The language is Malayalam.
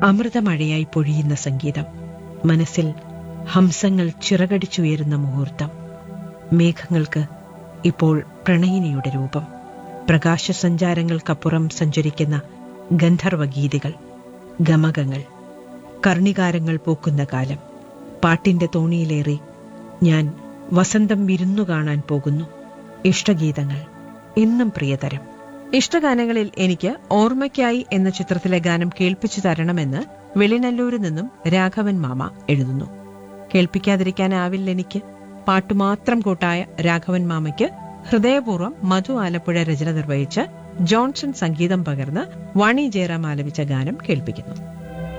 അമൃതമഴയായി പൊഴിയുന്ന സംഗീതം മനസ്സിൽ ഹംസങ്ങൾ ചിറകടിച്ചുയരുന്ന മുഹൂർത്തം മേഘങ്ങൾക്ക് ഇപ്പോൾ പ്രണയിനിയുടെ രൂപം പ്രകാശസഞ്ചാരങ്ങൾക്കപ്പുറം സഞ്ചരിക്കുന്ന ഗന്ധർവഗീതികൾ ഗമകങ്ങൾ കർണികാരങ്ങൾ പൂക്കുന്ന കാലം പാട്ടിന്റെ തോണിയിലേറി ഞാൻ വസന്തം വിരുന്നു കാണാൻ പോകുന്നു ഇഷ്ടഗീതങ്ങൾ എന്നും പ്രിയതരം ഇഷ്ടഗാനങ്ങളിൽ എനിക്ക് ഓർമ്മയ്ക്കായി എന്ന ചിത്രത്തിലെ ഗാനം കേൾപ്പിച്ചു തരണമെന്ന് വെളിനല്ലൂരിൽ നിന്നും രാഘവൻ മാമ എഴുതുന്നു കേൾപ്പിക്കാതിരിക്കാനാവില്ല എനിക്ക് പാട്ടുമാത്രം കൂട്ടായ രാഘവൻ മാമയ്ക്ക് ഹൃദയപൂർവ്വം മധു ആലപ്പുഴ രചന നിർവഹിച്ച് ജോൺസൺ സംഗീതം പകർന്ന് വാണി ജയറാം ആലപിച്ച ഗാനം കേൾപ്പിക്കുന്നു